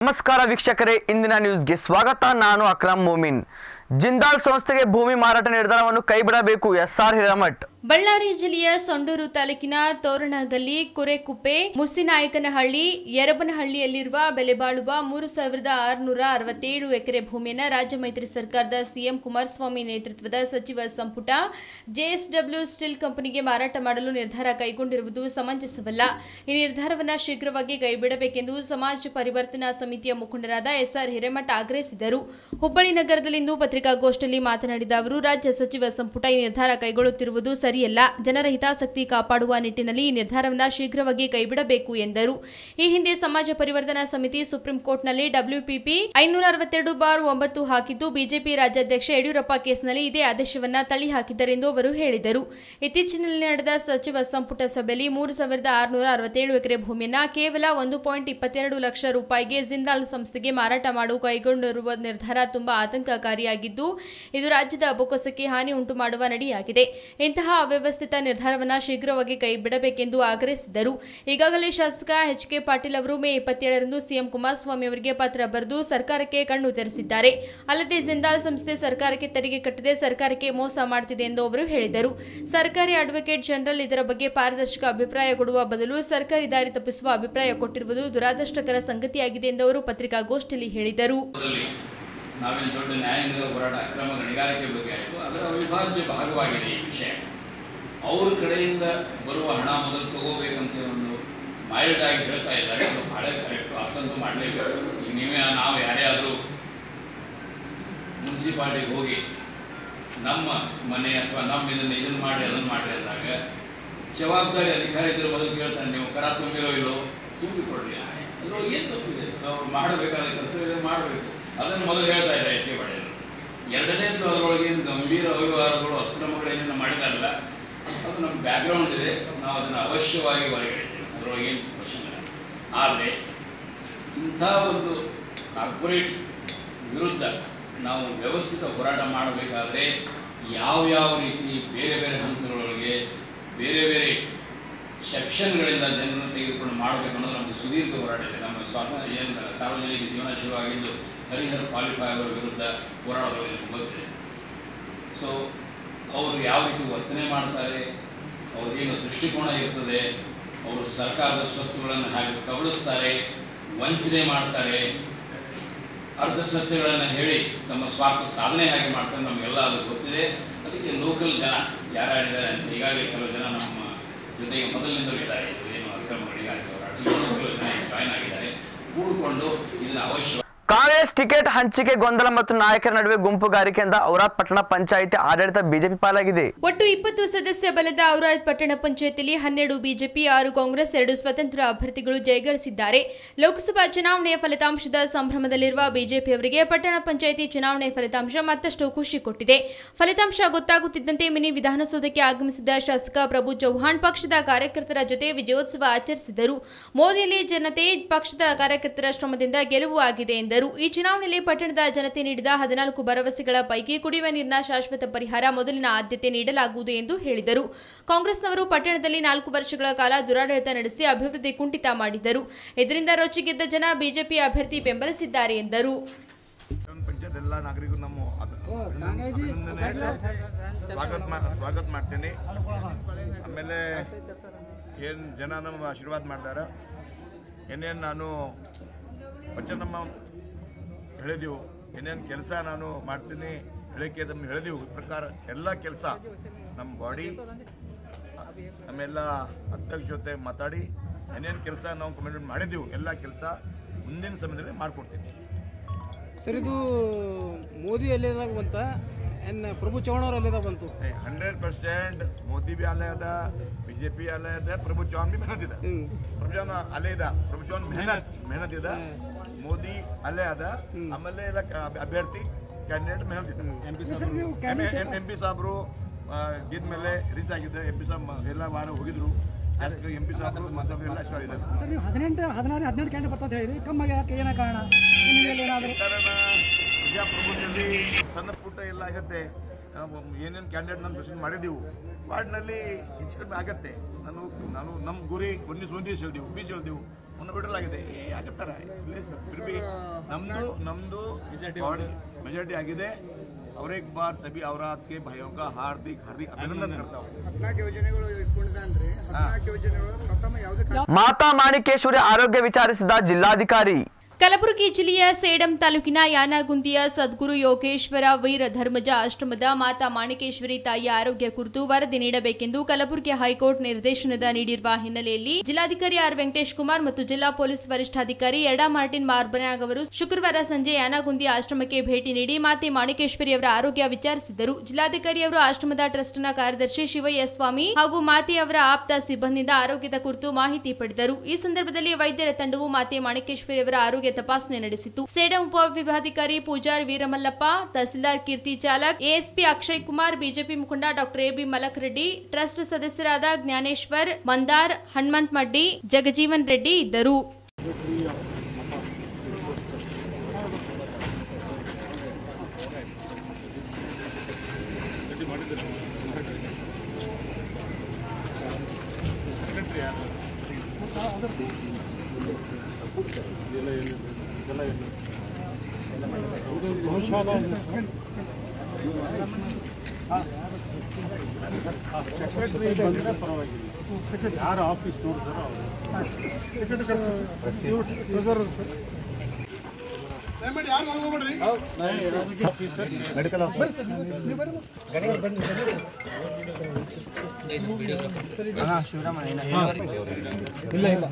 ನಮಸ್ಕಾರ ವೀಕ್ಷಕರೇ ಇಂದಿನ ನ್ಯೂಸ್ಗೆ ಸ್ವಾಗತ ನಾನು ಅಕ್ರಮ್ ಮೋಮಿನ್ ಜಿಂದಾಲ್ ಸಂಸ್ಥೆಗೆ ಭೂಮಿ ಮಾರಾಟ ನಿರ್ಧಾರವನ್ನು ಕೈಬಿಡಬೇಕು ಎಸ್ ಆರ್ ಹಿರಮಠ್ ಬಳ್ಳಾರಿ ಜಿಲ್ಲೆಯ ಸೊಂಡೂರು ತಾಲೂಕಿನ ತೋರಣಗಲ್ಲಿ ಕುರೆಕುಪ್ಪೆ ಮುಸಿನಾಯಕನಹಳ್ಳಿ ಯರಬನಹಳ್ಳಿಯಲ್ಲಿರುವ ಬೆಲೆ ಬಾಳುವ ಮೂರು ಸಾವಿರದ ಆರುನೂರ ಅರವತ್ತೇಳು ಎಕರೆ ಭೂಮಿಯನ್ನು ರಾಜ್ಯ ಮೈತ್ರಿ ಸರ್ಕಾರದ ಸಿಎಂ ಕುಮಾರಸ್ವಾಮಿ ನೇತೃತ್ವದ ಸಚಿವ ಸಂಪುಟ ಜೆಎಸ್ಡಬ್ಲ್ಯೂ ಸ್ಟೀಲ್ ಕಂಪನಿಗೆ ಮಾರಾಟ ಮಾಡಲು ನಿರ್ಧಾರ ಕೈಗೊಂಡಿರುವುದು ಸಮಂಜಸವಲ್ಲ ಈ ನಿರ್ಧಾರವನ್ನು ಶೀಘ್ರವಾಗಿ ಕೈಬಿಡಬೇಕೆಂದು ಸಮಾಜ ಪರಿವರ್ತನಾ ಸಮಿತಿಯ ಮುಖಂಡರಾದ ಎಸ್ಆರ್ ಹಿರೇಮಠ ಆಗ್ರಹಿಸಿದರು ಹುಬ್ಬಳ್ಳಿ ನಗರದಲ್ಲಿಂದು ಪತ್ರಿಕಾಗೋಷ್ಠಿಯಲ್ಲಿ ಮಾತನಾಡಿದ ಅವರು ರಾಜ್ಯ ಸಚಿವ ಸಂಪುಟ ಈ ನಿರ್ಧಾರ ಕೈಗೊಳ್ಳುತ್ತಿರುವುದು ಸರಿಯಲ್ಲ ಜನರ ಹಿತಾಸಕ್ತಿ ಕಾಪಾಡುವ ನಿಟ್ಟಿನಲ್ಲಿ ಈ ನಿರ್ಧಾರವನ್ನು ಶೀಘ್ರವಾಗಿ ಕೈಬಿಡಬೇಕು ಎಂದರು ಈ ಹಿಂದೆ ಸಮಾಜ ಪರಿವರ್ತನಾ ಸಮಿತಿ ಸುಪ್ರೀಂ ಕೋರ್ಟ್ನಲ್ಲಿ ಡಬ್ಲ್ಯೂಪಿಪಿ ಐನೂರ ಅರವತ್ತೆರಡು ಬಾರ್ ಒಂಬತ್ತು ಹಾಕಿದ್ದು ಬಿಜೆಪಿ ರಾಜ್ಯಾಧ್ಯಕ್ಷ ಯಡಿಯೂರಪ್ಪ ಕೇಸ್ನಲ್ಲಿ ಇದೇ ಆದೇಶವನ್ನ ತಳ್ಳಿ ಹಾಕಿದ್ದರೆಂದು ಅವರು ಹೇಳಿದರು ಇತ್ತೀಚಿನಲ್ಲಿ ನಡೆದ ಸಚಿವ ಸಂಪುಟ ಸಭೆಯಲ್ಲಿ ಮೂರು ಸಾವಿರದ ಆರುನೂರ ಅರವತ್ತೇಳು ಎಕರೆ ಭೂಮಿಯನ್ನ ಕೇವಲ ಒಂದು ಪಾಯಿಂಟ್ ಇಪ್ಪತ್ತೆರಡು ಲಕ್ಷ ರೂಪಾಯಿಗೆ ಜಿಂದಾಲ್ ಸಂಸ್ಥೆಗೆ ಮಾರಾಟ ಮಾಡಲು ಕೈಗೊಂಡಿರುವ ನಿರ್ಧಾರ ತುಂಬಾ ಆತಂಕಕಾರಿಯಾಗಿದ್ದು ಇದು ರಾಜ್ಯದ ಬೊಕ್ಕಸಕ್ಕೆ ಹಾನಿ ಉಂಟು ಮಾಡುವ ನಡೆಯಾಗಿದೆ ಇಂತಹ ಅವ್ಯವಸ್ಥಿತ ನಿರ್ಧಾರವನ್ನು ಶೀಘ್ರವಾಗಿ ಕೈಬಿಡಬೇಕೆಂದು ಆಗ್ರಹಿಸಿದರು ಈಗಾಗಲೇ ಶಾಸಕ ಎಚ್ ಕೆ ಪಾಟೀಲ್ ಅವರು ಮೇ ಇಪ್ಪತ್ತೇಳರಂದು ಸಿಎಂ ಕುಮಾರಸ್ವಾಮಿ ಅವರಿಗೆ ಪತ್ರ ಬರೆದು ಸರ್ಕಾರಕ್ಕೆ ಕಣ್ಣು ತೆರೆಸಿದ್ದಾರೆ ಅಲ್ಲದೆ ಜಿಂದಾಲ್ ಸಂಸ್ಥೆ ಸರ್ಕಾರಕ್ಕೆ ತೆರಿಗೆ ಕಟ್ಟದೆ ಸರ್ಕಾರಕ್ಕೆ ಮೋಸ ಮಾಡುತ್ತಿದೆ ಎಂದು ಅವರು ಹೇಳಿದರು ಸರ್ಕಾರಿ ಅಡ್ವೊಕೇಟ್ ಜನರಲ್ ಇದರ ಬಗ್ಗೆ ಪಾರದರ್ಶಕ ಅಭಿಪ್ರಾಯ ಕೊಡುವ ಬದಲು ಸರ್ಕಾರಿ ದಾರಿ ತಪ್ಪಿಸುವ ಅಭಿಪ್ರಾಯ ಕೊಟ್ಟಿರುವುದು ದುರಾದೃಷ್ಟಕರ ಸಂಗತಿಯಾಗಿದೆ ಎಂದು ಅವರು ಪತ್ರಿಕಾಗೋಷ್ಠಿಯಲ್ಲಿ ಹೇಳಿದರು ದಲ್ಲಿ ನಾವೇನು ದೊಡ್ಡ ನ್ಯಾಯಾಂಗದ ಹೋರಾಟ ಅಕ್ರಮ ಗಣಿಗಾರಿಕೆ ಬಗ್ಗೆ ಆಯಿತು ಅದರ ಅವಿಭಾಜ್ಯ ಭಾಗವಾಗಿದೆ ಈ ವಿಷಯ ಅವ್ರ ಕಡೆಯಿಂದ ಬರುವ ಹಣ ಮೊದಲು ತಗೋಬೇಕಂತ ಒಂದು ಮೈಲ್ಡ್ ಆಗಿ ಹೇಳ್ತಾ ಇದ್ದಾರೆ ಅದು ಭಾಳ ಕರೆಕ್ಟು ಅಷ್ಟಂತೂ ಮಾಡಲೇಬೇಕು ಈಗ ನೀವೇ ನಾವು ಯಾರೇ ಆದರೂ ಮುನ್ಸಿಪಾಲ್ಟಿಗೆ ಹೋಗಿ ನಮ್ಮ ಮನೆ ಅಥವಾ ನಮ್ಮ ಇದನ್ನು ಇದನ್ನು ಮಾಡಿ ಅದನ್ನು ಮಾಡಿ ಅಂದಾಗ ಜವಾಬ್ದಾರಿ ಅಧಿಕಾರಿ ಇದ್ರ ಮೊದಲು ಕೇಳ್ತಾನೆ ನೀವು ಕರ ತುಂಬಿರೋ ಇಲ್ಲೋ ತುಂಬಿಕೊಡ್ರಿ ಅದ್ರೊಳಗೆ ಏನು ತಪ್ಪಿದೆ ಅವ್ರು ಮಾಡಬೇಕಾದ ಕರ್ತವ್ಯ ಮಾಡಬೇಕು ಅದನ್ನು ಮೊದಲು ಹೇಳ್ತಾ ಇದ್ದಾರೆ ಎಸ್ ಕೆ ಪಾಟೀಲ್ ಎರಡನೇದು ಅದರೊಳಗೆ ಏನು ಗಂಭೀರ ಅವ್ಯವಹಾರಗಳು ಅಕ್ರಮಗಳೇನೇನು ಮಾಡಿದಾರಲ್ಲ ಅದು ನಮ್ಮ ಬ್ಯಾಕ್ಗ್ರೌಂಡ್ ಇದೆ ನಾವು ಅದನ್ನು ಅವಶ್ಯವಾಗಿ ಹೊರಗಿಡ್ತೀವಿ ಅದರೊಳಗೆ ಏನು ಕ್ವಶನ್ ಇಲ್ಲ ಆದರೆ ಇಂಥ ಒಂದು ಕಾರ್ಪೊರೇಟ್ ವಿರುದ್ಧ ನಾವು ವ್ಯವಸ್ಥಿತ ಹೋರಾಟ ಮಾಡಬೇಕಾದ್ರೆ ಯಾವ ಯಾವ ರೀತಿ ಬೇರೆ ಬೇರೆ ಹಂತಗಳೊಳಗೆ ಬೇರೆ ಬೇರೆ ಸೆಕ್ಷನ್ಗಳಿಂದ ಜನರನ್ನು ತೆಗೆದುಕೊಂಡು ಮಾಡಬೇಕು ಅನ್ನೋದು ನಮಗೆ ಸುದೀರ್ಘ ಹೋರಾಟ ಇದೆ ನಮ್ಮ ಸ್ವಾತಂತ್ರ್ಯ ಏನಂತಾರೆ ಸಾರ್ವಜನಿಕ ಜೀವನ ಶುರುವಾಗಿದ್ದು ಹರಿಹರ ಪಾಲಿಫೈ ಅವರ ವಿರುದ್ಧ ಹೋರಾಡೋದು ನಿಮ್ಗೆ ಗೊತ್ತಿದೆ ಸೊ ಅವರು ಯಾವ ರೀತಿ ವರ್ತನೆ ಮಾಡ್ತಾರೆ ಅವ್ರದ್ದೇನು ದೃಷ್ಟಿಕೋನ ಇರ್ತದೆ ಅವರು ಸರ್ಕಾರದ ಸ್ವತ್ತುಗಳನ್ನು ಹಾಗೆ ಕಬಳಿಸ್ತಾರೆ ವಂಚನೆ ಮಾಡ್ತಾರೆ ಅರ್ಧ ಸತ್ಯಗಳನ್ನು ಹೇಳಿ ತಮ್ಮ ಸ್ವಾರ್ಥ ಸಾಧನೆ ಹಾಗೆ ಮಾಡ್ತಾರೆ ನಮಗೆಲ್ಲ ಅದು ಗೊತ್ತಿದೆ ಅದಕ್ಕೆ ಲೋಕಲ್ ಜನ ಯಾರ್ಯಾರಿದ್ದಾರೆ ಅಂತ ಈಗಾಗಲೇ ಕೆಲವು ಜನ ನಮ್ಮ ಜೊತೆಗೆ ಮೊದಲಿನಿಂದಲೂ ಇದ್ದಾರೆ ಇದು ಏನು ಅಕ್ರಮ ಗಣಿಗಾರಿಕೆ ಹೋರಾಟ ಇನ್ನೂ ಕೆಲವು ಜನ ಜಾಯ್ನ್ ಆಗಿದ್ದಾರೆ ಕೂಡಿಕೊಂಡು ಇದನ್ನು ಅವಶ್ಯ ಕಾಂಗ್ರೆಸ್ ಟಿಕೆಟ್ ಹಂಚಿಕೆ ಗೊಂದಲ ಮತ್ತು ನಾಯಕರ ನಡುವೆ ಗುಂಪುಗಾರಿಕೆಯಿಂದ ಔರಾದ್ ಪಟ್ಟಣ ಪಂಚಾಯಿತಿ ಆಡಳಿತ ಬಿಜೆಪಿ ಪಾಲಾಗಿದೆ ಒಟ್ಟು ಇಪ್ಪತ್ತು ಸದಸ್ಯ ಬಲದ ಔರಾದ್ ಪಟ್ಟಣ ಪಂಚಾಯತಿಯಲ್ಲಿ ಹನ್ನೆರಡು ಬಿಜೆಪಿ ಆರು ಕಾಂಗ್ರೆಸ್ ಎರಡು ಸ್ವತಂತ್ರ ಅಭ್ಯರ್ಥಿಗಳು ಜಯಗಳಿಸಿದ್ದಾರೆ ಲೋಕಸಭಾ ಚುನಾವಣೆಯ ಫಲಿತಾಂಶದ ಸಂಭ್ರಮದಲ್ಲಿರುವ ಬಿಜೆಪಿಯವರಿಗೆ ಪಟ್ಟಣ ಪಂಚಾಯಿತಿ ಚುನಾವಣೆ ಫಲಿತಾಂಶ ಮತ್ತಷ್ಟು ಖುಷಿ ಕೊಟ್ಟಿದೆ ಫಲಿತಾಂಶ ಗೊತ್ತಾಗುತ್ತಿದ್ದಂತೆ ಮಿನಿ ವಿಧಾನಸೌಧಕ್ಕೆ ಆಗಮಿಸಿದ ಶಾಸಕ ಪ್ರಭು ಚೌಹಾಣ್ ಪಕ್ಷದ ಕಾರ್ಯಕರ್ತರ ಜೊತೆ ವಿಜಯೋತ್ಸವ ಆಚರಿಸಿದರು ಮೋದಿಯಲ್ಲಿ ಜನತೆ ಪಕ್ಷದ ಕಾರ್ಯಕರ್ತರ ಶ್ರಮದಿಂದ ಗೆಲುವು ಆಗಿದೆ ಎಂದರು ಈ ಚುನಾವಣೆಯಲ್ಲಿ ಪಟ್ಟಣದ ಜನತೆ ನೀಡಿದ ಹದಿನಾಲ್ಕು ಭರವಸೆಗಳ ಪೈಕಿ ಕುಡಿಯುವ ನೀರಿನ ಶಾಶ್ವತ ಪರಿಹಾರ ಮೊದಲಿನ ಆದ್ಯತೆ ನೀಡಲಾಗುವುದು ಎಂದು ಹೇಳಿದರು ಕಾಂಗ್ರೆಸ್ನವರು ಪಟ್ಟಣದಲ್ಲಿ ನಾಲ್ಕು ವರ್ಷಗಳ ಕಾಲ ದುರಾಡಳಿತ ನಡೆಸಿ ಅಭಿವೃದ್ಧಿ ಕುಂಠಿತ ಮಾಡಿದ್ದರು ಇದರಿಂದ ರೊಚ್ಚಿಗೆದ್ದ ಜನ ಬಿಜೆಪಿ ಅಭ್ಯರ್ಥಿ ಬೆಂಬಲಿಸಿದ್ದಾರೆ ಎಂದರು ಗ್ರಾಮ ಪಂಚಾಯತ್ ಎಲ್ಲ ನಾಗರಿಕರು ನಮ್ಮ ಅಭಿ- ಅಭಿನಂದನೆ ಸ್ವಾಗತ ಮಾ- ಸ್ವಾಗತ ಮಾಡ್ತೇನೆ ಆಮೇಲೆ ಏನು ಜನ ನಮ್ಗೆ ಆಶೀರ್ವಾದ ಮಾಡ್ತಾರೆ ಏನೇನು ನಾನು ವಚನಮ್ಮ ಹೇಳಿದೆವು ಏನೇನು ಕೆಲಸ ನಾನು ಮಾಡ್ತೀನಿ ಹೇಳಿಕೆ ನಮ್ಗೆ ಹೇಳಿದೆವು ಈ ಪ್ರಕಾರ ಎಲ್ಲ ಕೆಲಸ ನಮ್ಮ ಬಾಡಿ ನಮ್ಮೆಲ್ಲ ಅಧ್ಯಕ್ಷ ಜೊತೆ ಮಾತಾಡಿ ಏನೇನು ಕೆಲಸ ನಾವು ಕಮಿಟ್ಮೆಂಟ್ ಮಾಡಿದೆವು ಎಲ್ಲ ಕೆಲಸ ಮುಂದಿನ ಸಮಯದಲ್ಲಿ ಮಾಡಿಕೊಡ್ತೀನಿ ಸರ್ ಇದು ಮೋದಿ ಅಲ್ಲೇದಾಗ ಬಂತ ಎನ್ ಪ್ರಭು ಚೌಹಾಣ್ ಅವ್ರ ಅಲ್ಲೇದಾಗ ಬಂತು ಹಂಡ್ರೆಡ್ ಪರ್ಸೆಂಟ್ ಮೋದಿ ಬಿ ಅಲ್ಲೇ ಅದ ಬಿಜೆಪಿ ಅಲ್ಲೇ ಅದ ಪ್ರಭು ಚೌಹಾಣ್ ಬಿ ಮೆಹನತ್ ಇದೆ ಹ್ಮ್. ಪ್ರಭು ಚೌಹಾಣ್ ಅಲ್ಲೇ ಇದ ಪ್ರಭು ಚೌಹಾಣ್ ಮೆಹನತ್ ಮೆಹನತ್ ಇದೆ ಮೋದಿ ಅಲ್ಲೇ ಅದ ಆಮೇಲೆ ಎಲ್ಲ ಕ- ಅಭ್ಯರ್ಥಿ ಕ್ಯಾಂಡಿಡೇಟ್ ಮೆಹನತ್ ಇದೆ ಎಂ ಪಿ ಸಾಬ್ರು ಗೆದ್ದ ಮೇಲೆ ರೀಚ್ ಆಗಿದೆ ಎಂ ಪಿ ಸಾಬ್ ಎಲ್ಲ ವಾರ ಹೋಗಿದ್ರು ಜಾಸ್ತಿ ಎಂ ಪಿ ಸಾಬ್ರು ಮತ್ತೊಬ್ಬರು ಎಲ್ಲ ಇಷ್ಟ ಆಗಿದ್ದಾರೆ ಸರ್ ನೀವು ಹದಿನೆಂಟು ಹದಿನಾರು ಹದಿನೆಂಟು ಕ್ಯಾಂಡಿ ಬರ್ತದೆ ಹೇಳಿದ್ರಿ ಕಮ್ಮಾಗಿ ಯಾಕೆ ಏನ ಕಾರಣ ನಿಮ್ಗೆ ಏನಾದರೂ ಕಾರಣ ಪ್ರಜಾಪ್ರಭುತ್ವದಲ್ಲಿ ಸಣ್ಣ ಪುಟ್ಟ ಎಲ್ಲ ಆಗತ್ತೆ ಏನೇನು ಕ್ಯಾಂಡಿಡೇಟ್ ನಾನು ಪ್ರೆಸೆಂಟ್ ಮಾಡಿದ್ದೀವಿ ವಾರ್ಡ್ನಲ್ಲಿ ಹೆಚ್ಚು ಕಡಿಮೆ ಆಗತ್ತೆ ನಾನು ನಾನು ನಮ್ಮ ಗುರಿ ಒಂದಿಸ್ ಒಂದಿಸ್ ಹೇಳ್ದೆವು ಬೀಚ್ ಹೇಳ್ದೆವು ಅವನ್ನ ಬಿಡಲಾಗಿದೆ ಆಗತ್ತಾರ ಬಿ ನಮ್ದು ನಮ್ದು ಮೆಜಾರಿಟಿ ಆಗಿದೆ और एक बार सभी औरात के भाइयों का हार्दिक हार्दिक अभिनंदन करता हूँ ಹದಿನಾಲ್ಕು ಯೋಜನೆಗಳು ಇಟ್ಕೊಂಡಿದ್ದಾನ್ರಿ ಹದಿನಾಲ್ಕು ಯೋಜನೆಗಳು ಪ್ರಥಮ ಯಾವುದೇ ಮಾತಾ ಮಾಣಿಕೇಶ್ವರಿ ಆರೋಗ್ಯ ವಿಚಾರಿಸಿದ ಜಿಲ್ಲಾಧಿಕಾರಿ ಕಲಬುರಗಿ ಜಿಲ್ಲೆಯ ಸೇಡಂ ತಾಲೂಕಿನ ಯಾನಗುಂದಿಯ ಸದ್ಗುರು ಯೋಗೇಶ್ವರ ವೀರ ಧರ್ಮಜ ಆಶ್ರಮದ ಮಾತಾ ಮಾಣಿಕೇಶ್ವರಿ ತಾಯಿಯ ಆರೋಗ್ಯ ಕುರಿತು ವರದಿ ನೀಡಬೇಕೆಂದು ಕಲಬುರಗಿ ಹೈಕೋರ್ಟ್ ನಿರ್ದೇಶನದ ನೀಡಿರುವ ಹಿನ್ನೆಲೆಯಲ್ಲಿ ಜಿಲ್ಲಾಧಿಕಾರಿ ಆರ್ ವೆಂಕಟೇಶ್ ಕುಮಾರ್ ಮತ್ತು ಜಿಲ್ಲಾ ಪೊಲೀಸ್ ವರಿಷ್ಠಾಧಿಕಾರಿ ಎಡಾ ಮಾರ್ಟಿನ್ ಮಾರ್ಬನ್ಯಾಗ್ ಅವರು ಶುಕ್ರವಾರ ಸಂಜೆ ಯಾನಗುಂದಿ ಆಶ್ರಮಕ್ಕೆ ಭೇಟಿ ನೀಡಿ ಮಾತೆ ಮಾಣಿಕೇಶ್ವರಿ ಅವರ ಆರೋಗ್ಯ ವಿಚಾರಿಸಿದರು ಜಿಲ್ಲಾಧಿಕಾರಿ ಅವರು ಆಶ್ರಮದ ಟ್ರಸ್ಟ್ನ ಕಾರ್ಯದರ್ಶಿ ಶಿವಯ್ಯ ಸ್ವಾಮಿ ಹಾಗೂ ಮಾತೆಯವರ ಆಪ್ತ ಸಿಬ್ಬಂದಿಯಿಂದ ಆರೋಗ್ಯದ ಕುರಿತು ಮಾಹಿತಿ ಪಡೆದರು ಈ ಸಂದರ್ಭದಲ್ಲಿ ವೈದ್ಯರ ತಂಡವು ಮಾತೆ ಮಾಣಿಕೇಶ್ವರಿ ಅವರ ಆರೋಗ್ಯ ತಪಾಸಣೆ ನಡೆಸಿತು ಸೇಡಂ ಉಪವಿಭಾಧಿಕಾರಿ ಪೂಜಾರ್ ವೀರಮಲ್ಲಪ್ಪ ತಹಸೀಲ್ದಾರ್ ಕೀರ್ತಿ ಚಾಲಕ್ ಎಎಸ್ಪಿ ಅಕ್ಷಯ್ ಕುಮಾರ್ ಬಿಜೆಪಿ ಮುಖಂಡ doctor AB Malak Reddy trust ಸದಸ್ಯರಾದ ಜ್ಞಾನೇಶ್ವರ್ ಮಂದಾರ್ ಹನುಮಂತ್ ಮಡ್ಡಿ ಜಗಜೀವನ್ ರೆಡ್ಡಿ ಇದ್ದರು ಯಾರು ಆಫೀಸ್ ನೋಡ್ತಾರೋ ಇಲ್ಲ ಇಲ್ಲ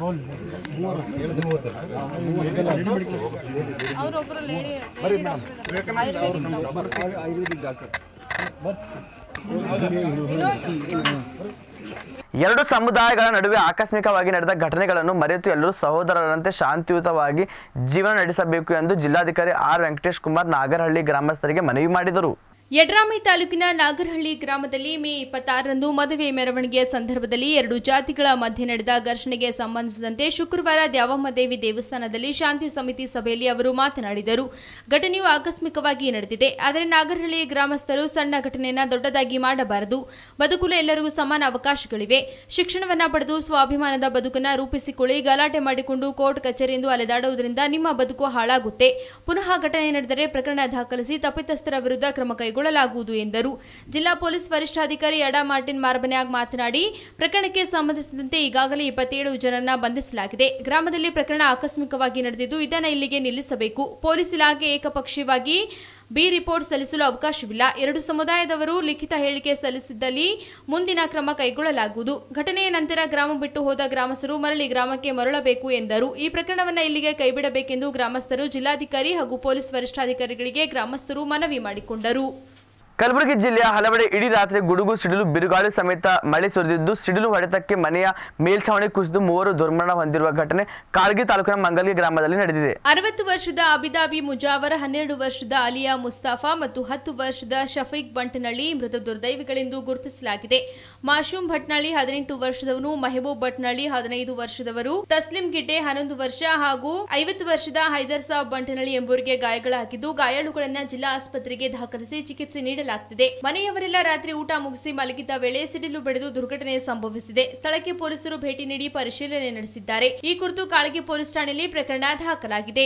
ಎರಡು ಸಮುದಾಯಗಳ ನಡುವೆ ಆಕಸ್ಮಿಕವಾಗಿ ನಡೆದ ಘಟನೆಗಳನ್ನು ಮರೆತು ಎಲ್ಲರೂ ಸಹೋದರರಂತೆ ಶಾಂತಿಯುತವಾಗಿ ಜೀವನ ನಡೆಸಬೇಕು ಎಂದು ಜಿಲ್ಲಾಧಿಕಾರಿ ಆರ್ ವೆಂಕಟೇಶ್ ಕುಮಾರ್ ನಾಗರಹಳ್ಳಿ ಗ್ರಾಮಸ್ಥರಿಗೆ ಮನವಿ ಮಾಡಿದರು ಯಡ್ರಾಮಿ ತಾಲೂಕಿನ ನಾಗರಹಳ್ಳಿ ಗ್ರಾಮದಲ್ಲಿ ಮೇ ಇಪ್ಪತ್ತಾರರಂದು ಮದುವೆ ಮೆರವಣಿಗೆಯ ಸಂದರ್ಭದಲ್ಲಿ ಎರಡು ಜಾತಿಗಳ ಮಧ್ಯೆ ನಡೆದ ಘರ್ಷಣೆಗೆ ಸಂಬಂಧಿಸಿದಂತೆ ಶುಕ್ರವಾರ ದ್ಯಾವಮ್ಮದೇವಿ ದೇವಸ್ಥಾನದಲ್ಲಿ ಶಾಂತಿ ಸಮಿತಿ ಸಭೆಯಲ್ಲಿ ಅವರು ಮಾತನಾಡಿದರು ಘಟನೆಯು ಆಕಸ್ಮಿಕವಾಗಿ ನಡೆದಿದೆ ಆದರೆ ನಾಗರಹಳ್ಳಿ ಗ್ರಾಮಸ್ಥರು ಸಣ್ಣ ಘಟನೆಯನ್ನ ದೊಡ್ಡದಾಗಿ ಮಾಡಬಾರದು ಬದುಕಲು ಎಲ್ಲರಿಗೂ ಸಮಾನ ಅವಕಾಶಗಳಿವೆ ಶಿಕ್ಷಣವನ್ನ ಪಡೆದು ಸ್ವಾಭಿಮಾನದ ಬದುಕನ್ನ ರೂಪಿಸಿಕೊಳ್ಳಿ ಗಲಾಟೆ ಮಾಡಿಕೊಂಡು ಕೋರ್ಟ್ ಕಚೇರಿಯಿಂದ ಅಲೆದಾಡುವುದರಿಂದ ನಿಮ್ಮ ಬದುಕು ಹಾಳಾಗುತ್ತೆ ಪುನಃ ಘಟನೆ ನಡೆದರೆ ಪ್ರಕರಣ ದಾಖಲಿಸಿ ತಪ್ಪಿತಸ್ಥರ ವಿರುದ್ಧ ಕ್ರಮ ಕೈಗೊಳ್ಳಲಾಗುವುದು ಎಂದರು ಜಿಲ್ಲಾ ಪೊಲೀಸ್ ವರಿಷ್ಠಾಧಿಕಾರಿ ಅಡಾ ಮಾರ್ಟಿನ್ ಮಾರ್ಬನ್ಯಾಗ್ ಮಾತನಾಡಿ ಪ್ರಕರಣಕ್ಕೆ ಸಂಬಂಧಿಸಿದಂತೆ ಈಗಾಗಲೇ ಇಪ್ಪತ್ತೇಳು ಜನರನ್ನ ಬಂಧಿಸಲಾಗಿದೆ ಗ್ರಾಮದಲ್ಲಿ ಪ್ರಕರಣ ಆಕಸ್ಮಿಕವಾಗಿ ನಡೆದಿದ್ದು ಇದನ್ನು ಇಲ್ಲಿಗೆ ನಿಲ್ಲಿಸಬೇಕು ಪೊಲೀಸ್ ಇಲಾಖೆ ಏಕಪಕ್ಷೀಯವಾಗಿ ಬಿ ರಿಪೋರ್ಟ್ ಸಲ್ಲಿಸಲು ಅವಕಾಶವಿಲ್ಲ ಎರಡು ಸಮುದಾಯದವರು ಲಿಖಿತ ಹೇಳಿಕೆ ಸಲ್ಲಿಸಿದ್ದಲ್ಲಿ ಮುಂದಿನ ಕ್ರಮ ಕೈಗೊಳ್ಳಲಾಗುವುದು ಘಟನೆಯ ನಂತರ ಗ್ರಾಮ ಬಿಟ್ಟು ಹೋದ ಗ್ರಾಮಸ್ಥರು ಮರಳಿ ಗ್ರಾಮಕ್ಕೆ ಮರಳಬೇಕು ಎಂದರು ಈ ಪ್ರಕರಣವನ್ನು ಇಲ್ಲಿಗೆ ಕೈಬಿಡಬೇಕೆಂದು ಗ್ರಾಮಸ್ಥರು ಜಿಲ್ಲಾಧಿಕಾರಿ ಹಾಗೂ ಪೊಲೀಸ್ ವರಿಷ್ಠಾಧಿಕಾರಿಗಳಿಗೆ ಗ್ರಾಮಸ್ಥರು ಮನವಿ ಮಾಡಿಕೊಂಡರು ಕಲಬುರಗಿ ಜಿಲ್ಲೆಯ ಹಲವೆಡೆ ಇಡೀ ರಾತ್ರಿ ಗುಡುಗು ಸಿಡಿಲು ಬಿರುಗಾಳಿ ಸಮೇತ ಮಳೆ ಸುರಿದಿದ್ದು ಸಿಡಿಲು ಹೊಡೆತಕ್ಕೆ ಮನೆಯ ಮೇಲ್ಛಾವಣಿ ಕುಸಿದು ಮೂವರು ದುರ್ಮರಣ ಹೊಂದಿರುವ ಘಟನೆ ಕಾಳ್ಗಿ ತಾಲೂಕಿನ ಮಂಗಲ್ಗಿ ಗ್ರಾಮದಲ್ಲಿ ನಡೆದಿದೆ ಅರವತ್ತು ವರ್ಷದ ಅಬಿದಾಬಿ ಮುಜಾವರ್ ಹನ್ನೆರಡು ವರ್ಷದ ಅಲಿಯಾ ಮುಸ್ತಾಫಾ ಮತ್ತು ಹತ್ತು ವರ್ಷದ ಶಫೀಕ್ ಬಂಟನಳ್ಳಿ ಮೃತ ದುರ್ದೈವಿಗಳೆಂದು ಗುರುತಿಸಲಾಗಿದೆ ಮಾಶೂಮ್ ಭಟ್ನಳ್ಳಿ ಹದಿನೆಂಟು ವರ್ಷದವನು ಮೆಹಬೂಬ್ ಭಟ್ನಳ್ಳಿ ಹದಿನೈದು ವರ್ಷದವರು ತಸ್ಲಿಂ ಗಿಡ್ಡೆ ಹನ್ನೊಂದು ವರ್ಷ ಹಾಗೂ ಐವತ್ತು ವರ್ಷದ ಹೈದರ್ ಸಾಬ್ ಬಂಟನಳ್ಳಿ ಎಂಬುವರಿಗೆ ಗಾಯಗಳಾಗಿದ್ದು ಗಾಯಾಳುಗಳನ್ನ ಜಿಲ್ಲಾ ಆಸ್ಪತ್ರೆಗೆ ದಾಖಲಿಸಿ ಚಿಕಿತ್ಸೆ ನೀಡಲಾಗುತ್ತಿದೆ ಮನೆಯವರೆಲ್ಲ ರಾತ್ರಿ ಊಟ ಮುಗಿಸಿ ಮಲಗಿದ್ದ ವೇಳೆ ಸಿಡಿಲು ಬಡಿದು ದುರ್ಘಟನೆ ಸಂಭವಿಸಿದೆ ಸ್ಥಳಕ್ಕೆ ಪೊಲೀಸರು ಭೇಟಿ ನೀಡಿ ಪರಿಶೀಲನೆ ನಡೆಸಿದ್ದಾರೆ ಈ ಕುರಿತು ಕಾಳಗಿ ಪೊಲೀಸ್ ಠಾಣೆಯಲ್ಲಿ ಪ್ರಕರಣ ದಾಖಲಾಗಿದೆ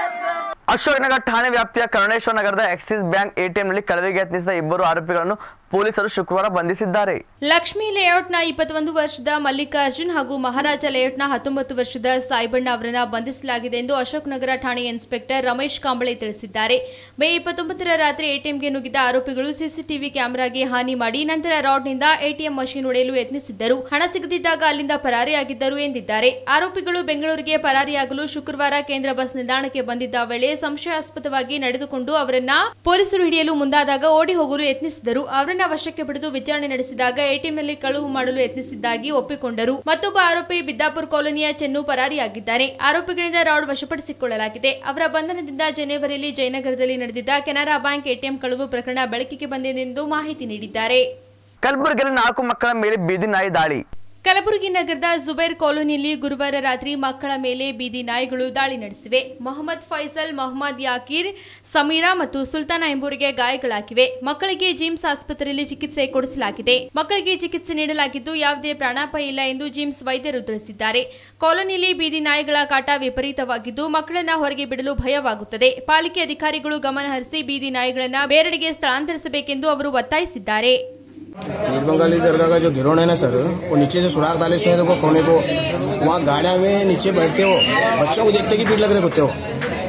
ಅಶೋಕ್ ನಗರ್ ಠಾಣೆ ವ್ಯಾಪ್ತಿಯ ಕರುಣೇಶ್ವರ ನಗರದ ಆಕ್ಸಿಸ್ ಬ್ಯಾಂಕ್ ಎಟಿಎಂನಲ್ಲಿ ಕಳವಿಗೆ ಯತ್ನಿಸಿದ ಇಬ್ಬರು ಆರೋಪಿಗಳನ್ನು ಪೊಲೀಸರು ಶುಕ್ರವಾರ ಬಂಧಿಸಿದ್ದಾರೆ ಲಕ್ಷ್ಮಿ ಲೇಔಟ್ನ ಇಪ್ಪತ್ತೊಂದು ವರ್ಷದ ಮಲ್ಲಿಕಾರ್ಜುನ್ ಹಾಗೂ ಮಹಾರಾಜ ಲೇಔಟ್ನ ಹತ್ತೊಂಬತ್ತು ವರ್ಷದ ಸಾಯಿಬಣ್ಣ ಅವರನ್ನ ಬಂಧಿಸಲಾಗಿದೆ ಎಂದು ಅಶೋಕ್ ನಗರ ಠಾಣೆ ಇನ್ಸ್ಪೆಕ್ಟರ್ ರಮೇಶ್ ಕಾಂಬಳೆ ತಿಳಿಸಿದ್ದಾರೆ ಮೇ ಇಪ್ಪತ್ತೊಂಬತ್ತರ ರಾತ್ರಿ ಎಟಿಎಂಗೆ ನುಗ್ಗಿದ ಆರೋಪಿಗಳು ಸಿಸಿಟಿವಿ ಕ್ಯಾಮೆರಾಗೆ ಹಾನಿ ಮಾಡಿ ನಂತರ ರಾಡ್ನಿಂದ ಎಟಿಎಂ ಮಷೀನ್ ಒಡೆಯಲು ಯತ್ನಿಸಿದ್ದರು ಹಣ ಸಿಗದಿದ್ದಾಗ ಅಲ್ಲಿಂದ ಪರಾರಿಯಾಗಿದ್ದರು ಎಂದಿದ್ದಾರೆ ಆರೋಪಿಗಳು ಬೆಂಗಳೂರಿಗೆ ಪರಾರಿಯಾಗಲು ಶುಕ್ರವಾರ ಕೇಂದ್ರ ಬಸ್ ನಿಲ್ದಾಣಕ್ಕೆ ಬಂದಿದ್ದ ವೇಳೆ ಸಂಶಯಾಸ್ಪದವಾಗಿ ನಡೆದುಕೊಂಡು ಅವರನ್ನ ಪೊಲೀಸರು ಹಿಡಿಯಲು ಮುಂದಾದಾಗ ಓಡಿ ಹೋಗಲು ಯತ್ನಿಸಿದರು ಅವರನ್ನ ವಶಕ್ಕೆ ಪಡೆದು ವಿಚಾರಣೆ ನಡೆಸಿದಾಗ ಎಟಿಎಂನಲ್ಲಿ ಕಳುವು ಮಾಡಲು ಯತ್ನಿಸಿದ್ದಾಗಿ ಒಪ್ಪಿಕೊಂಡರು ಮತ್ತೊಬ್ಬ ಆರೋಪಿ ಬಿದ್ದಾಪುರ ಕಾಲೋನಿಯ ಚೆನ್ನು ಪರಾರಿಯಾಗಿದ್ದಾರೆ ಆರೋಪಿಗಳಿಂದ ರಾಡ್ ವಶಪಡಿಸಿಕೊಳ್ಳಲಾಗಿದೆ ಅವರ ಬಂಧನದಿಂದ ಜನವರಿಯಲ್ಲಿ ಜಯನಗರದಲ್ಲಿ ನಡೆದಿದ್ದ ಕೆನರಾ ಬ್ಯಾಂಕ್ ಎಟಿಎಂ ಕಳುವು ಪ್ರಕರಣ ಬೆಳಕಿಗೆ ಬಂದಿದೆ ಎಂದು ಮಾಹಿತಿ ನೀಡಿದ್ದಾರೆ ಕಲಬುರಗಿಯಲ್ಲಿ ನಾಲ್ಕು ಮಕ್ಕಳ ಮೇಲೆ ಬೀದಿ ನಾಯಿ ದಾಳಿ ಕಲಬುರಗಿ ನಗರದ ಜುಬೈರ್ ಕಾಲೋನಿಯಲ್ಲಿ ಗುರುವಾರ ರಾತ್ರಿ ಮಕ್ಕಳ ಮೇಲೆ ಬೀದಿ ನಾಯಿಗಳು ದಾಳಿ ನಡೆಸಿವೆ ಮೊಹಮ್ಮದ್ ಫೈಸಲ್ ಮೊಹಮ್ಮದ್ ಯಾಕೀರ್ ಸಮೀರಾ ಮತ್ತು ಸುಲ್ತಾನ ಎಂಬುವರಿಗೆ ಗಾಯಗಳಾಗಿವೆ ಮಕ್ಕಳಿಗೆ ಜಿಮ್ಸ್ ಆಸ್ಪತ್ರೆಯಲ್ಲಿ ಚಿಕಿತ್ಸೆ ಕೊಡಿಸಲಾಗಿದೆ ಮಕ್ಕಳಿಗೆ ಚಿಕಿತ್ಸೆ ನೀಡಲಾಗಿದ್ದು ಯಾವುದೇ ಪ್ರಾಣಾಪಾಯ ಇಲ್ಲ ಎಂದು ಜಿಮ್ಸ್ ವೈದ್ಯರು ತಿಳಿಸಿದ್ದಾರೆ ಕಾಲೋನಿಯಲ್ಲಿ ಬೀದಿ ನಾಯಿಗಳ ಕಾಟ ವಿಪರೀತವಾಗಿದ್ದು ಮಕ್ಕಳನ್ನ ಹೊರಗೆ ಬಿಡಲು ಭಯವಾಗುತ್ತದೆ ಪಾಲಿಕೆ ಅಧಿಕಾರಿಗಳು ಗಮನ ಹರಿಸಿ ಬೀದಿ ನಾಯಿಗಳನ್ನ ಬೇರೆಡೆಗೆ ಸ್ಥಳಾಂತರಿಸಬೇಕೆಂದು ಅವರು ಒತ್ತಾಯಿಸಿದ್ದಾರೆ मीर बंगाली दरगाह का जो गिरोन है ना सर वो नीचे से सुराख डाले उसमें देखो कोने को वहाँ गाड़िया में नीचे बैठते हो बच्चों को देखते कि पीठ लग रहे कुत्ते हो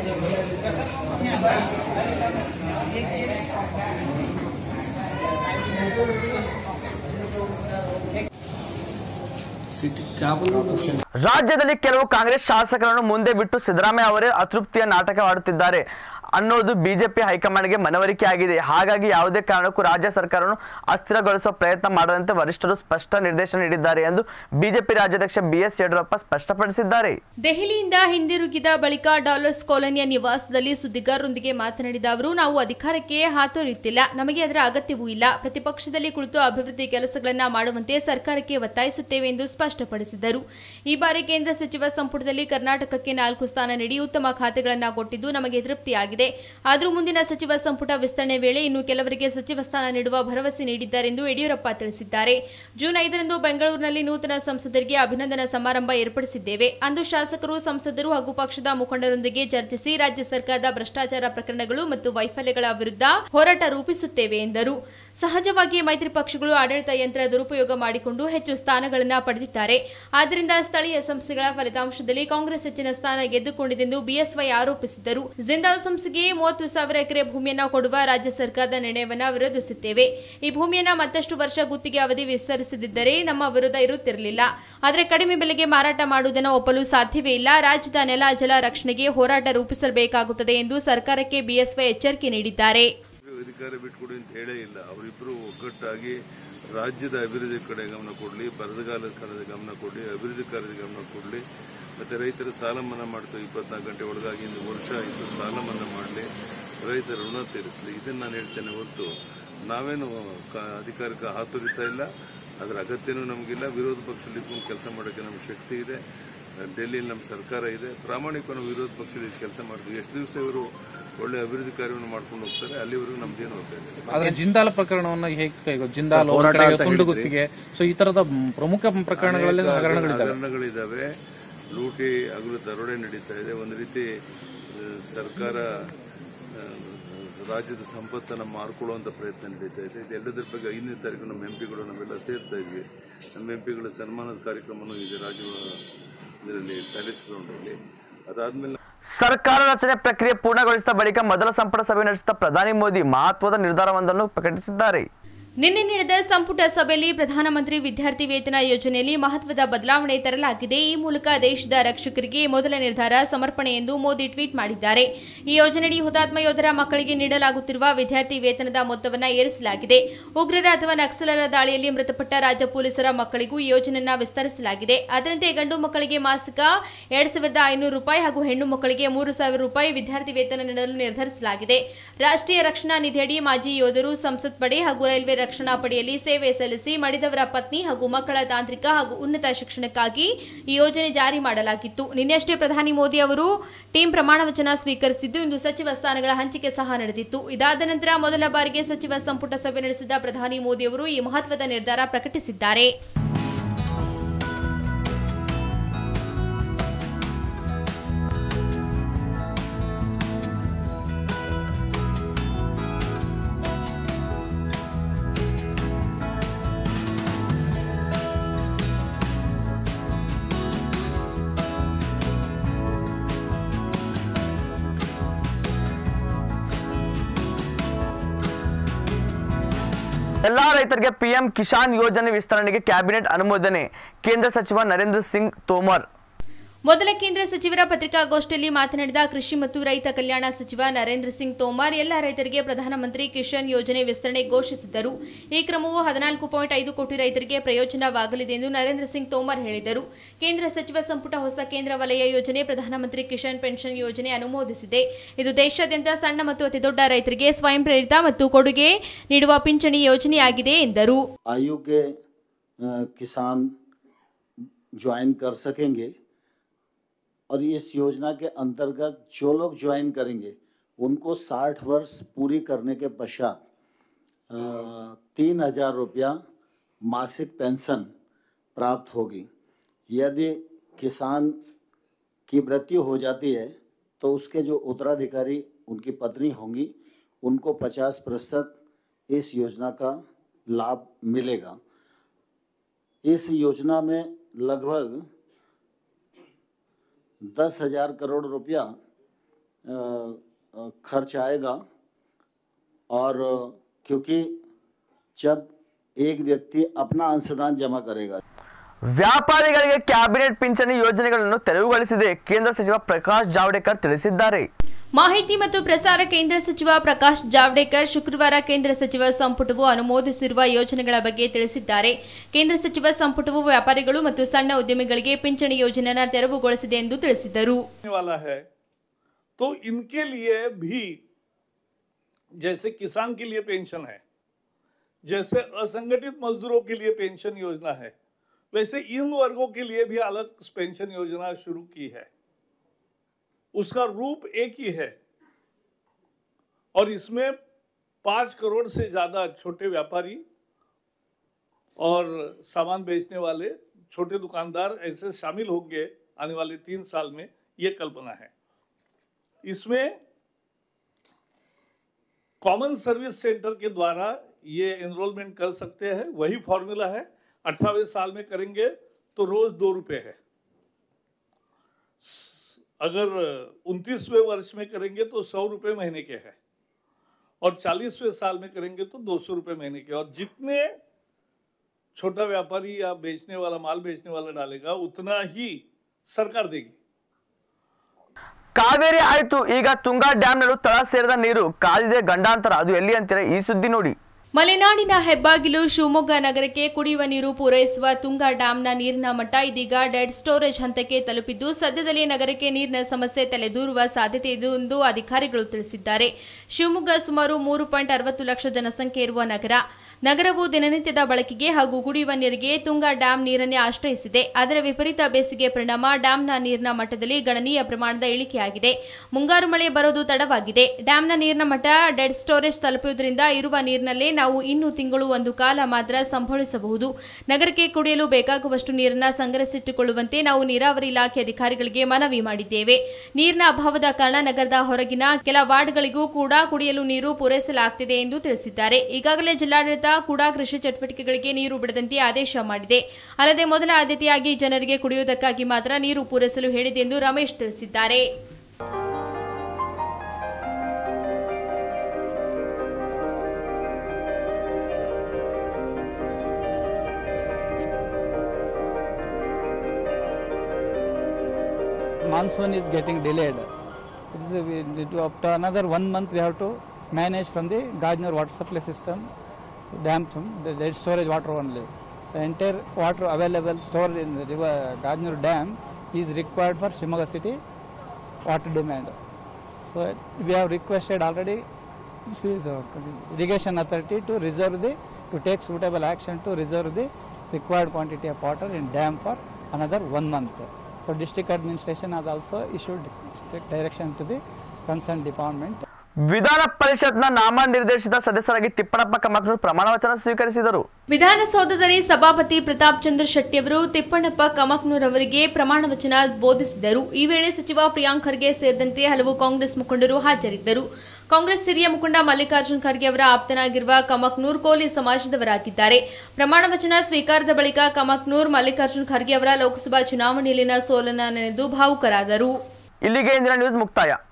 ರಾಜ್ಯದಲ್ಲಿ ಕೆಲವು ಕಾಂಗ್ರೆಸ್ ಶಾಸಕರನ್ನು ಮುಂದೆ ಬಿಟ್ಟು ಸಿದ್ದರಾಮಯ್ಯ ಅವರೇ ಅತೃಪ್ತಿಯ ನಾಟಕವಾಡುತ್ತಿದ್ದಾರೆ ಅನ್ನೋದು ಬಿಜೆಪಿ ಹೈಕಮಾಂಡ್ಗೆ ಮನವರಿಕೆ ಆಗಿದೆ ಹಾಗಾಗಿ ಯಾವುದೇ ಕಾರಣಕ್ಕೂ ರಾಜ್ಯ ಸರ್ಕಾರವನ್ನು ಅಸ್ಥಿರಗೊಳಿಸುವ ಪ್ರಯತ್ನ ಮಾಡದಂತೆ ವರಿಷ್ಠರು ಸ್ಪಷ್ಟ ನಿರ್ದೇಶನ ನೀಡಿದ್ದಾರೆ ಎಂದು ಬಿಜೆಪಿ ರಾಜ್ಯಾಧ್ಯಕ್ಷ ಬಿಎಸ್ ಯಡಿಯೂರಪ್ಪ ಸ್ಪಷ್ಟಪಡಿಸಿದ್ದಾರೆ ದೆಹಲಿಯಿಂದ ಹಿಂದಿರುಗಿದ ಬಳಿಕ ಡಾಲರ್ಸ್ ಕಾಲೋನಿಯ ನಿವಾಸದಲ್ಲಿ ಸುದ್ದಿಗಾರರೊಂದಿಗೆ ಮಾತನಾಡಿದ ಅವರು ನಾವು ಅಧಿಕಾರಕ್ಕೆ ಹಾತೊರೆಯುತ್ತಿಲ್ಲ ನಮಗೆ ಅದರ ಅಗತ್ಯವೂ ಇಲ್ಲ ಪ್ರತಿಪಕ್ಷದಲ್ಲಿ ಕುಳಿತು ಅಭಿವೃದ್ಧಿ ಕೆಲಸಗಳನ್ನ ಮಾಡುವಂತೆ ಸರ್ಕಾರಕ್ಕೆ ಒತ್ತಾಯಿಸುತ್ತೇವೆ ಎಂದು ಸ್ಪಷ್ಟಪಡಿಸಿದರು ಈ ಬಾರಿ ಕೇಂದ್ರ ಸಚಿವ ಸಂಪುಟದಲ್ಲಿ ಕರ್ನಾಟಕಕ್ಕೆ ನಾಲ್ಕು ಸ್ಥಾನ ನೀಡಿ ಉತ್ತಮ ಖಾತೆಗಳನ್ನ ಕೊಟ್ಟಿದ್ದು ನಮಗೆ ತೃಪ್ತಿಯಾಗಿದೆ ಆದರೂ ಮುಂದಿನ ಸಚಿವ ಸಂಪುಟ ವಿಸ್ತರಣೆ ವೇಳೆ ಇನ್ನು ಕೆಲವರಿಗೆ ಸಚಿವ ಸ್ಥಾನ ನೀಡುವ ಭರವಸೆ ನೀಡಿದ್ದಾರೆಂದು ಯಡಿಯೂರಪ್ಪ ತಿಳಿಸಿದ್ದಾರೆ ಜೂನ್ ಐದರಂದು ಬೆಂಗಳೂರಿನಲ್ಲಿ ನೂತನ ಸಂಸದರಿಗೆ ಅಭಿನಂದನಾ ಸಮಾರಂಭ ಏರ್ಪಡಿಸಿದ್ದೇವೆ ಅಂದು ಶಾಸಕರು ಸಂಸದರು ಹಾಗೂ ಪಕ್ಷದ ಮುಖಂಡರೊಂದಿಗೆ ಚರ್ಚಿಸಿ ರಾಜ್ಯ ಸರ್ಕಾರದ ಭ್ರಷ್ಟಾಚಾರ ಪ್ರಕರಣಗಳು ಮತ್ತು ವೈಫಲ್ಯಗಳ ವಿರುದ್ಧ ಹೋರಾಟ ರೂಪಿಸುತ್ತೇವೆ ಎಂದರು ಸಹಜವಾಗಿ ಮೈತ್ರಿ ಪಕ್ಷಗಳು ಆಡಳಿತ ಯಂತ್ರ ದುರುಪಯೋಗ ಮಾಡಿಕೊಂಡು ಹೆಚ್ಚು ಸ್ಥಾನಗಳನ್ನು ಪಡೆದಿದ್ದಾರೆ ಆದ್ದರಿಂದ ಸ್ಥಳೀಯ ಸಂಸ್ಥೆಗಳ ಫಲಿತಾಂಶದಲ್ಲಿ ಕಾಂಗ್ರೆಸ್ ಹೆಚ್ಚಿನ ಸ್ಥಾನ ಗೆದ್ದುಕೊಂಡಿದೆಂದು ಬಿಎಸ್ವೈ ಆರೋಪಿಸಿದರು ಜಿಂದಾಲ್ ಸಂಸ್ಥೆಗೆ ಮೂವತ್ತು ಸಾವಿರ ಎಕರೆ ಭೂಮಿಯನ್ನ ಕೊಡುವ ರಾಜ್ಯ ಸರ್ಕಾರದ ನಿರ್ಣಯವನ್ನ ವಿರೋಧಿಸುತ್ತೇವೆ ಈ ಭೂಮಿಯನ್ನ ಮತ್ತಷ್ಟು ವರ್ಷ ಗುತ್ತಿಗೆ ಅವಧಿ ವಿಸ್ತರಿಸದಿದ್ದರೆ ನಮ್ಮ ವಿರೋಧ ಇರುತ್ತಿರಲಿಲ್ಲ ಆದರೆ ಕಡಿಮೆ ಬೆಲೆಗೆ ಮಾರಾಟ ಮಾಡುವುದನ್ನು ಒಪ್ಪಲು ಸಾಧ್ಯವೇ ಇಲ್ಲ ರಾಜ್ಯದ ನೆಲ ಜಲ ರಕ್ಷಣೆಗೆ ಹೋರಾಟ ರೂಪಿಸಬೇಕಾಗುತ್ತದೆ ಎಂದು ಸರ್ಕಾರಕ್ಕೆ ಬಿಎಸ್ವೈ ಎಚ್ಚರಿಕೆ ನೀಡಿದ್ದಾರೆ ಅಧಿಕಾರ ಬಿಟ್ಕೊಡಿ ಅಂತ ಹೇಳೇ ಇಲ್ಲ ಅವರಿಬ್ಬರು ಒಗ್ಗಟ್ಟಾಗಿ ರಾಜ್ಯದ ಅಭಿವೃದ್ಧಿ ಕಡೆ ಗಮನ ಕೊಡಲಿ ಬರಗಾಲದ ಕಡೆ ಗಮನ ಕೊಡಲಿ ಅಭಿವೃದ್ಧಿ ಕಾರ್ಯದ ಗಮನ ಕೊಡಲಿ ಮತ್ತೆ ರೈತರ ಸಾಲ ಮನ್ನಾ ಮಾಡ್ತಾ ಇಪ್ಪತ್ನಾಲ್ಕು ಗಂಟೆ ಒಳಗಾಗಿ ಒಂದು ವರ್ಷ ಆಯಿತು ಸಾಲ ಮನ್ನಾ ಮಾಡಲಿ ರೈತರ ಋಣ ತೀರಿಸಲಿ ಇದನ್ನು ನಾನು ಹೇಳ್ತೇನೆ ಹೊರತು ನಾವೇನು ಕ- ಅಧಿಕಾರಕ್ಕೆ ಹಾತೊರಿತಾ ಇಲ್ಲ ಅದರ ಅಗತ್ಯನೂ ನಮಗಿಲ್ಲ ವಿರೋಧ ಪಕ್ಷದಲ್ಲಿ ಇದ್ಕೊಂಡು ಕೆಲಸ ಮಾಡೋಕ್ಕೆ ನಮ್ಗೆ ಶಕ್ತಿ ಇದೆ ಡೆಲ್ಲಿಯಲ್ಲಿ ನಮ್ಮ ಸರ್ಕಾರ ಇದೆ ಪ್ರಾಮಾಣಿಕವಾಗಿ ನಾವು ವಿರೋಧ ಪಕ್ಷದಲ್ಲಿ ಕೆಲಸ ಮಾಡ್ತೀವಿ ಎಷ್ಟು ದಿವಸ ಇವರು ಒಳ್ಳೆ ಅಭಿವೃದ್ಧಿ ಕಾರ್ಯವನ್ನು ಮಾಡ್ಕೊಂಡು ಹೋಗ್ತಾರೆ ಅಲ್ಲಿವರೆಗೂ ನಮ್ದೇನು ಹೋಗ್ತಾ ಇದೆ ಆದ್ರೆ ಜಿಂದಾಲ್ ಪ್ರಕರಣವನ್ನ ಹೇಗೆ ಕೈಗೊಳ್ಳ- ಜಿಂದಾಲ್ ಹೋರಾಟ ಒಂದ್ ಕಡೆ ಅಂತ ತುಂಡು ಹೇಳಿದ್ರಿ. ಗುತ್ತಿಗೆ ಸೊ ಈ ತರದ ಮ್, ಪ್ರಮುಖ ಪ್ರಕರಣಗಳಲ್ಲಿ ಅನೇಕ ಹಗರಣಗಳಿದ್ದಾವೆ ಹಗರಣಗಳಿದ್ದಾವೆ ಲೂಟಿ ಹಗಲು ದರೋಡೆ ನಡೀತಾ ಇದೆ ಒಂದು ರೀತಿ ಆ, ಸರ್ಕಾರ ಆ, ರಾಜ್ಯದ ಸಂಪತ್ತನ್ನು ಮಾರ್ಕೊಳ್ಳುವಂತ ಪ್ರಯತ್ನ ನಡೀತಾ ಇದೆ ಇದೆಲ್ಲದರ ಬಗ್ಗೆ ಐದನೇ ತಾರೀಕು ನಮ್ಮ ಎಂಪಿಗಳು ನಾವೆಲ್ಲ ಸೇರ್ತಾ ಇದ್ವಿ ನಮ್ಮ ಎಂಪಿಗಳ ಸನ್ಮಾನದ ಕಾರ್ಯಕ್ರಮನೂ ಇದೆ ರಾಜ ಇದರಲ್ಲಿ ಪ್ಯಾಲೇಸ್ ಗ್ರೌಂಡಲ್ಲಿ ಅದಾದ್ಮೇಲೆ ಸರ್ಕಾರ ರಚನೆ ಪ್ರಕ್ರಿಯೆ ಪೂರ್ಣಗೊಳಿಸಿದ ಬಳಿಕ ಮೊದಲ ಸಂಪುಟ ಸಭೆ ನಡೆಸಿದ ಪ್ರಧಾನಿ ಮೋದಿ ಮಹತ್ವದ ನಿರ್ಧಾರವೊಂದನ್ನು ಪ್ರಕಟಿಸಿದ್ದಾರೆ ನಿನ್ನೆ ನಡೆದ ಸಂಪುಟ ಸಭೆಯಲ್ಲಿ ಪ್ರಧಾನಮಂತ್ರಿ ವಿದ್ಯಾರ್ಥಿ ವೇತನ ಯೋಜನೆಯಲ್ಲಿ ಮಹತ್ವದ ಬದಲಾವಣೆ ತರಲಾಗಿದೆ ಈ ಮೂಲಕ ದೇಶದ ರಕ್ಷಕರಿಗೆ ಮೊದಲ ನಿರ್ಧಾರ ಸಮರ್ಪಣೆ ಎಂದು ಮೋದಿ ಟ್ವೀಟ್ ಮಾಡಿದ್ದಾರೆ ಈ ಯೋಜನೆಯಡಿ ಹುತಾತ್ಮ ಯೋಧರ ಮಕ್ಕಳಿಗೆ ನೀಡಲಾಗುತ್ತಿರುವ ವಿದ್ಯಾರ್ಥಿ ವೇತನದ ಮೊತ್ತವನ್ನು ಏರಿಸಲಾಗಿದೆ ಉಗ್ರರ ಅಥವಾ ನಕ್ಸಲರ ದಾಳಿಯಲ್ಲಿ ಮೃತಪಟ್ಟ ರಾಜ್ಯ ಪೊಲೀಸರ ಮಕ್ಕಳಿಗೂ ಈ ಯೋಜನೆಯನ್ನು ವಿಸ್ತರಿಸಲಾಗಿದೆ ಅದರಂತೆ ಗಂಡು ಮಕ್ಕಳಿಗೆ ಮಾಸಿಕ ಎರಡ್ ಸಾವಿರದ ಐನೂರು ರೂಪಾಯಿ ಹಾಗೂ ಹೆಣ್ಣು ಮಕ್ಕಳಿಗೆ ಮೂರು ಸಾವಿರ ರೂಪಾಯಿ ವಿದ್ಯಾರ್ಥಿ ವೇತನ ನೀಡಲು ನಿರ್ಧರಿಸಲಾಗಿದೆ ರಾಷ್ಟ್ರೀಯ ರಕ್ಷಣಾ ನಿಧಿಯಡಿ ಮಾಜಿ ಯೋಧರು ಸಂಸತ್ ಪಡೆ ಹಾಗೂ ರೈಲ್ವೆ ರಕ್ಷಣಾ ಪಡೆಯಲ್ಲಿ ಸೇವೆ ಸಲ್ಲಿಸಿ ಮಡಿದವರ ಪತ್ನಿ ಹಾಗೂ ಮಕ್ಕಳ ತಾಂತ್ರಿಕ ಹಾಗೂ ಉನ್ನತ ಶಿಕ್ಷಣಕ್ಕಾಗಿ ಈ ಯೋಜನೆ ಜಾರಿ ಮಾಡಲಾಗಿತ್ತು ನಿನ್ನೆಯಷ್ಟೇ ಪ್ರಧಾನಿ ಮೋದಿ ಅವರು ಟೀಂ ಪ್ರಮಾಣ ವಚನ ಸ್ವೀಕರಿಸಿದ್ದು ಇಂದು ಸಚಿವ ಸ್ಥಾನಗಳ ಹಂಚಿಕೆ ಸಹ ನಡೆದಿತ್ತು ಇದಾದ ನಂತರ ಮೊದಲ ಬಾರಿಗೆ ಸಚಿವ ಸಂಪುಟ ಸಭೆ ನಡೆಸಿದ ಪ್ರಧಾನಿ ಮೋದಿ ಅವರು ಈ ಮಹತ್ವದ ನಿರ್ಧಾರ ಪ್ರಕಟಿಸಿದ್ದಾರೆ ಎಲ್ಲಾ ರೈತರಿಗೆ ಪಿಎಂ ಕಿಸಾನ್ ಯೋಜನೆ ವಿಸ್ತರಣೆಗೆ ಕ್ಯಾಬಿನೆಟ್ ಅನುಮೋದನೆ ಕೇಂದ್ರ ಸಚಿವ ನರೇಂದ್ರ ಸಿಂಗ್ ತೋಮರ್ ಮೊದಲ ಕೇಂದ್ರ ಸಚಿವರ ಪತ್ರಿಕಾಗೋಷ್ಠಿಯಲ್ಲಿ ಮಾತನಾಡಿದ ಕೃಷಿ ಮತ್ತು ರೈತ ಕಲ್ಯಾಣ ಸಚಿವ ನರೇಂದ್ರ ಸಿಂಗ್ ತೋಮರ್ ಎಲ್ಲ ರೈತರಿಗೆ ಪ್ರಧಾನಮಂತ್ರಿ ಕಿಸಾನ್ ಯೋಜನೆ ವಿಸ್ತರಣೆ ಘೋಷಿಸಿದ್ದರು ಈ ಕ್ರಮವು ಹದಿನಾಲ್ಕು ಪಾಯಿಂಟ್ ಐದು ಕೋಟಿ ರೈತರಿಗೆ ಪ್ರಯೋಜನವಾಗಲಿದೆ ಎಂದು ನರೇಂದ್ರ ಸಿಂಗ್ ತೋಮರ್ ಹೇಳಿದರು ಕೇಂದ್ರ ಸಚಿವ ಸಂಪುಟ ಹೊಸ ಕೇಂದ್ರ ವಲಯ ಯೋಜನೆ ಪ್ರಧಾನಮಂತ್ರಿ ಕಿಸಾನ್ ಪೆನ್ಷನ್ ಯೋಜನೆ ಅನುಮೋದಿಸಿದೆ ಇದು ದೇಶಾದ್ಯಂತ ಸಣ್ಣ ಮತ್ತು ಅತಿದೊಡ್ಡ ರೈತರಿಗೆ ಸ್ವಯಂ ಪ್ರೇರಿತ ಮತ್ತು ಕೊಡುಗೆ ನೀಡುವ ಪಿಂಚಣಿ ಯೋಜನೆಯಾಗಿದೆ ಎಂದರು आयु के अ, किसान ज्वाइन कर सकेंगे और इस योजना के अंतर्गत जो लोग ज्वाइन करेंगे उनको 60 वर्ष पूरी करने के पश्चात तीन हजार रुपया मासिक पेंशन प्राप्त होगी यदि किसान की मृत्यु हो जाती है तो उसके जो उत्तराधिकारी उनकी पत्नी होंगी उनको 50 प्रतिशत इस योजना का लाभ मिलेगा इस योजना में लगभग दस हजार करोड़ रुपया अ, अ, खर्च आएगा और क्योंकि जब एक व्यक्ति अपना अंशदान जमा करेगा ವ್ಯಾಪಾರಿಗಳಿಗೆ ಕ್ಯಾಬಿನೆಟ್ ಪಿಂಚಣಿ ಯೋಜನೆಗಳನ್ನು ತೆರವುಗೊಳಿಸಿದೆ ಕೇಂದ್ರ ಸಚಿವ ಪ್ರಕಾಶ್ ಜಾವಡೇಕರ್ ತಿಳಿಸಿದ್ದಾರೆ ಮಾಹಿತಿ ಮತ್ತು ಪ್ರಸಾರ ಕೇಂದ್ರ ಸಚಿವ ಪ್ರಕಾಶ್ ಜಾವಡೇಕರ್ ಶುಕ್ರವಾರ ಕೇಂದ್ರ ಸಚಿವ ಸಂಪುಟವು ಅನುಮೋದಿಸಿರುವ ಯೋಜನೆಗಳ ಬಗ್ಗೆ ತಿಳಿಸಿದ್ದಾರೆ ಕೇಂದ್ರ ಸಚಿವ ಸಂಪುಟವು ವ್ಯಾಪಾರಿಗಳು ಮತ್ತು ಸಣ್ಣ ಉದ್ಯಮಿಗಳಿಗೆ ಪಿಂಚಣಿ ಯೋಜನೆಯನ್ನು ತೆರವುಗೊಳಿಸಿದೆ ಎಂದು ತಿಳಿಸಿದರು वाला है तो इनके लिए भी जैसे किसान के लिए पेंशन है जैसे असंगठित मजदूरों के लिए पेंशन योजना है वैसे इन वर्गों के लिए भी अलग पेंशन योजना शुरू की है उसका रूप एक ही है और इसमें पांच करोड़ से ज्यादा छोटे व्यापारी और सामान बेचने वाले छोटे दुकानदार ऐसे शामिल होंगे आने वाले तीन साल में ये कल्पना है इसमें कॉमन सर्विस सेंटर के द्वारा ये एनरोलमेंट कर सकते हैं वही फॉर्मूला है अठारहवें साल में करेंगे तो रोज दो रुपए है अगर उनतीसवें वर्ष में करेंगे तो सौ रुपए महीने के है और चालीसवें साल में करेंगे तो दो सौ रुपए महीने के और जितने छोटा व्यापारी या बेचने वाला माल बेचने वाला डालेगा उतना ही सरकार देगी ಕಾವೇರಿ ಆಯ್ತು ಈಗ ತುಂಗಾ ಡ್ಯಾಂನಲ್ಲೂ ತಳ ಸೇರಿದ ನೀರು ಕಾದಿದೆ ಗಂಡಾಂತರ ಅದು ಎಲ್ಲಿ ಅಂತೀರಾ ಈ ಸುದ್ದಿ ನೋಡಿ ಮಲೆನಾಡಿನ ಹೆಬ್ಬಾಗಿಲು ಶಿವಮೊಗ್ಗ ನಗರಕ್ಕೆ ಕುಡಿಯುವ ನೀರು ಪೂರೈಸುವ ತುಂಗಾ ಡ್ಯಾಂನ ನೀರಿನ ಮಟ್ಟ ಇದೀಗ ಡೆಡ್ ಸ್ಟೋರೇಜ್ ಹಂತಕ್ಕೆ ತಲುಪಿದ್ದು ಸದ್ಯದಲ್ಲೇ ನಗರಕ್ಕೆ ನೀರಿನ ಸಮಸ್ಯೆ ತಲೆದೂರುವ ಸಾಧ್ಯತೆ ಇದೆ ಎಂದು ಅಧಿಕಾರಿಗಳು ತಿಳಿಸಿದ್ದಾರೆ ಶಿವಮೊಗ್ಗ ಸುಮಾರು ಮೂರು ಪಾಯಿಂಟ್ ಅರವತ್ತು ಲಕ್ಷ ಜನಸಂಖ್ಯೆ ಇರುವ ನಗರ ನಗರವು ದಿನನಿತ್ಯದ ಬಳಕೆಗೆ ಹಾಗೂ ಕುಡಿಯುವ ನೀರಿಗೆ ತುಂಗಾ ಡ್ಯಾಂ ನೀರನ್ನೇ ಆಶ್ರಯಿಸಿದೆ ಅದರ ವಿಪರೀತ ಬೇಸಿಗೆ ಪರಿಣಾಮ ಡ್ಯಾಂನ ನೀರಿನ ಮಟ್ಟದಲ್ಲಿ ಗಣನೀಯ ಪ್ರಮಾಣದ ಇಳಿಕೆಯಾಗಿದೆ ಮುಂಗಾರು ಮಳೆ ಬರೋದು ತಡವಾಗಿದೆ ಡ್ಯಾಂನ ನೀರಿನ ಮಟ್ಟ ಡೆಡ್ ಸ್ಟೋರೇಜ್ ತಲುಪುವುದರಿಂದ ಇರುವ ನೀರಿನಲ್ಲೇ ನಾವು ಇನ್ನು ತಿಂಗಳು ಒಂದು ಕಾಲ ಮಾತ್ರ ಸಂಭವಿಸಬಹುದು ನಗರಕ್ಕೆ ಕುಡಿಯಲು ಬೇಕಾಗುವಷ್ಟು ನೀರನ್ನ ಸಂಗ್ರಹಿಸಿಟ್ಟುಕೊಳ್ಳುವಂತೆ ನಾವು ನೀರಾವರಿ ಇಲಾಖೆ ಅಧಿಕಾರಿಗಳಿಗೆ ಮನವಿ ಮಾಡಿದ್ದೇವೆ ನೀರಿನ ಅಭಾವದ ಕಾರಣ ನಗರದ ಹೊರಗಿನ ಕೆಲ ವಾರ್ಡ್ಗಳಿಗೂ ಕೂಡ ಕುಡಿಯಲು ನೀರು ಪೂರೈಸಲಾಗುತ್ತಿದೆ ಎಂದು ತಿಳಿಸಿದ್ದಾರೆ ಈಗಾಗಲೇ ಜಿಲ್ಲಾಡಳಿತ ಕೂಡ ಕೃಷಿ ಚಟುವಟಿಕೆಗಳಿಗೆ ನೀರು ಬಿಡದಂತೆ ಆದೇಶ ಮಾಡಿದೆ ಅಲ್ಲದೆ ಮೊದಲ ಆದ್ಯತೆಯಾಗಿ ಜನರಿಗೆ ಕುಡಿಯುವುದಕ್ಕಾಗಿ ಮಾತ್ರ ನೀರು ಪೂರೈಸಲು ಹೇಳಿದೆ ಎಂದು ರಮೇಶ್ ತಿಳಿಸಿದ್ದಾರೆ monsoon is getting delayed. It is, we need to, after another one month we have to manage from the Gajnur water supply system, dam, from the dead storage water only. The entire water available stored in the river Gajnur dam is required for Shimoga city water demand. So we have requested already see the irrigation authority to reserve the to take suitable action to reserve the required quantity of water in dam for another one month. So district administration has also issued strict direction to the concerned department. ವಿಧಾನ ಪರಿಷತ್ನ ನಾಮನಿರ್ದೇಶಿತ ಸದಸ್ಯರಾಗಿ ತಿಪ್ಪಣಪ್ಪ ಕಮಕ್ನೂರ್ ಪ್ರಮಾಣ ವಚನ ಸ್ವೀಕರಿಸಿದರು ವಿಧಾನಸೌಧದಲ್ಲಿ ಸಭಾಪತಿ ಪ್ರತಾಪ್ ಚಂದ್ರ ಶೆಟ್ಟಿ ಅವರು ತಿಪ್ಪಣ್ಣಪ್ಪ ಕಮಕ್ನೂರ್ ಅವರಿಗೆ ಪ್ರಮಾಣ ವಚನ ಬೋಧಿಸಿದರು ಈ ವೇಳೆ ಸಚಿವ ಪ್ರಿಯಾಂಕ್ ಖರ್ಗೆ ಸೇರಿದಂತೆ ಹಲವು ಕಾಂಗ್ರೆಸ್ ಮುಖಂಡರು ಹಾಜರಿದ್ದರು ಕಾಂಗ್ರೆಸ್ ಹಿರಿಯ ಮುಖಂಡ ಮಲ್ಲಿಕಾರ್ಜುನ್ ಖರ್ಗೆ ಅವರ ಆಪ್ತನಾಗಿರುವ ಕಮಕ್ನೂರ್ ಕೋಲಿ ಸಮಾಜದವರಾಗಿದ್ದಾರೆ ಪ್ರಮಾಣ ವಚನ ಸ್ವೀಕಾರದ ಬಳಿಕ ಕಮಕ್ನೂರ್ ಮಲ್ಲಿಕಾರ್ಜುನ್ ಖರ್ಗೆ ಅವರ ಲೋಕಸಭಾ ಚುನಾವಣೆಯಲ್ಲಿನ ಸೋಲನ್ನ ನೆನೆದು ಭಾವುಕರಾದರು ಇಲ್ಲಿಗೆ ಇಂದಿನ ನ್ಯೂಸ್ ಮುಕ್ತಾಯ